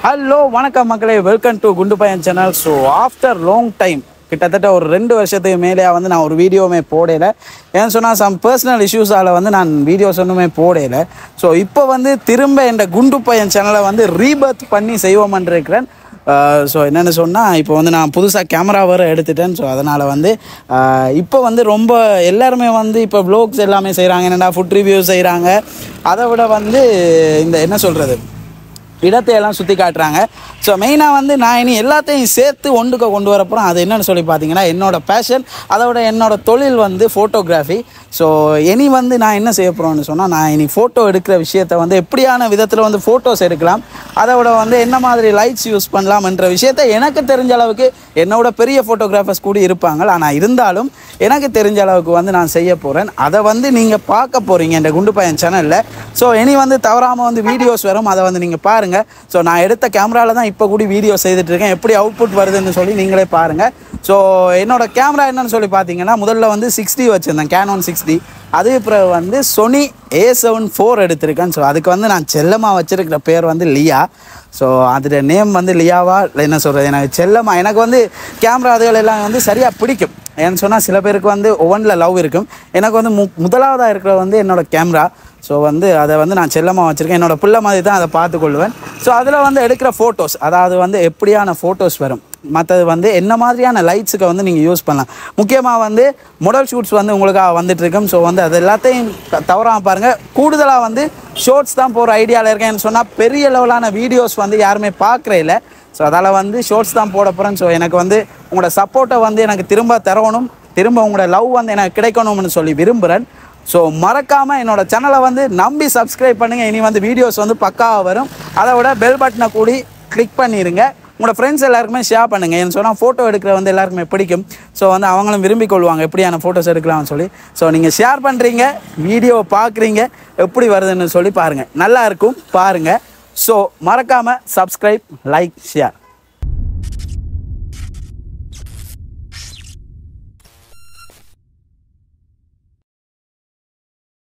hello வணக்கம் மக்களே welcome to Gundu Paiyan channel so after long time கிட்டத்தட்ட ஒரு ரெண்டு வருஷத்துக்கு மேலேயா வந்து நான் ஒரு வீடியோவுமே போடல ஏன்னு சொன்னால் சம் பர்சனல் இஷ்யூஸால் வந்து நான் வீடியோஸ் ஒன்றுமே போடல ஸோ இப்போ வந்து திரும்ப இந்த குண்டு பையன் சேனலை வந்து ரீபர்த் பண்ணி செய்வோம்னு இருக்கிறேன் ஸோ என்னென்னு சொன்னால் இப்போ வந்து நான் புதுசாக கேமரா வேறு எடுத்துட்டேன் ஸோ அதனால் வந்து ஆஹ் இப்போ வந்து ரொம்ப எல்லாருமே வந்து இப்போ வ்ளோக்ஸ் எல்லாமே செய்கிறாங்க என்னடா ஃபுட் ரிவ்யூ செய்கிறாங்க அதை விட வந்து இந்த என்ன சொல்கிறது இடத்தை எல்லாம் சுற்றி காட்டுறாங்க ஸோ மெயினாக வந்து நான் இனி எல்லாத்தையும் சேர்த்து ஒன்றுக்க கொண்டு வரப்போகிறோம் அது என்னன்னு சொல்லி பார்த்தீங்கன்னா என்னோட பேஷன் அதோட என்னோட தொழில் வந்து ஃபோட்டோகிராஃபி ஸோ இனி வந்து நான் என்ன செய்ய போகிறோம்னு சொன்னால் நான் இனி ஃபோட்டோ எடுக்கிற விஷயத்தை வந்து எப்படியான விதத்தில் வந்து ஃபோட்டோஸ் எடுக்கலாம் அதோட வந்து என்ன மாதிரி லைட்ஸ் யூஸ் பண்ணலாம்ன்ற விஷயத்தை எனக்கு தெரிஞ்ச அளவுக்கு என்னோட பெரிய ஃபோட்டோகிராஃபர்ஸ் கூட இருப்பாங்க ஆனால் இருந்தாலும் எனக்கு தெரிஞ்ச அளவுக்கு வந்து நான் செய்ய போகிறேன் அதை வந்து நீங்கள் பார்க்க போகிறீங்க இந்த குண்டு பையன் சேனலில் ஸோ இனி வந்து தவறாமல் வந்து வீடியோஸ் வரும் அதை வந்து நீங்கள் பாருங்கள் ஸோ நான் எடுத்த கேமராவில் தான் இப்போ கூட வீடியோ செய்துட்டு இருக்கேன் எப்படி அவுட்புட் வருதுன்னு சொல்லி நீங்களே பாருங்கள் ஸோ என்னோட கேமரா என்னன்னு சொல்லி பார்த்தீங்கன்னா முதல்ல வந்து சிக்ஸ்டி வச்சுருந்தேன் கேனோன் சிக்ஸ்டி அதுக்கு பிறகு வந்து சொனி ஏ செவன் ஃபோர் எடுத்திருக்கேன் ஸோ அதுக்கு வந்து நான் செல்லமாக வச்சிருக்கிற பேர் வந்து லியா ஸோ அதோட நேம் வந்து லியாவா இல்லை என்ன சொல்கிறது எனக்கு செல்லமா எனக்கு வந்து கேமரா அதுகள் எல்லாம் வந்து சரியாக பிடிக்கும் ஏன்னு சொன்னால் சில பேருக்கு வந்து ஒவ்வொன்றில் லவ் இருக்கும் எனக்கு வந்து மு முதலாவதாக இருக்கிற வந்து என்னோட கேமரா ஸோ வந்து அதை வந்து நான் செல்லமாக வச்சுருக்கேன் என்னோட பிள்ளை மாதிரி தான் அதை பார்த்துக்கொள்வேன் ஸோ அதில் வந்து எடுக்கிற ஃபோட்டோஸ் அதாவது வந்து எப்படியான ஃபோட்டோஸ் வரும் மற்றது வந்து என்ன மாதிரியான லைட்ஸுக்கு வந்து நீங்கள் யூஸ் பண்ணலாம் முக்கியமாக வந்து மொடல் ஷூட்ஸ் வந்து உங்களுக்காக வந்துட்டு இருக்கும் ஸோ வந்து அது எல்லாத்தையும் தவறாமல் பாருங்கள் கூடுதலாக வந்து ஷோர்ட்ஸ் தான் போகிற ஐடியாவில் இருக்கேன்னு சொன்னால் பெரிய லெவலான வீடியோஸ் வந்து யாருமே பார்க்குறே இல்லை ஸோ அதால் வந்து ஷோர்ட்ஸ் தான் போட போகிறேன் ஸோ எனக்கு வந்து உங்களோட சப்போர்ட்டை வந்து எனக்கு திரும்ப தரணும் திரும்ப உங்களோட லவ் வந்து எனக்கு கிடைக்கணும்னு சொல்லி விரும்புகிறேன் ஸோ மறக்காமல் என்னோட சேனலை வந்து நம்பி சப்ஸ்கிரைப் பண்ணுங்கள் இனி வந்து வீடியோஸ் வந்து பக்காவாக வரும் அதை விட பெல் பட்டனை கூடி கிளிக் பண்ணிடுங்க உங்களோட ஃப்ரெண்ட்ஸ் எல்லாருக்குமே ஷேர் பண்ணுங்கள் ஏன்னு சொன்னால் ஃபோட்டோ எடுக்கிற வந்து எல்லாருக்குமே பிடிக்கும் ஸோ வந்து அவங்களும் விரும்பி கொள்வாங்க எப்படியான ஃபோட்டோஸ் எடுக்கலாம்னு சொல்லி ஸோ நீங்கள் ஷேர் பண்ணுறீங்க வீடியோவை பார்க்குறீங்க எப்படி வருதுன்னு சொல்லி பாருங்கள் நல்லா இருக்கும் பாருங்கள் ஸோ மறக்காமல் சப்ஸ்கிரைப் லைக் ஷேர்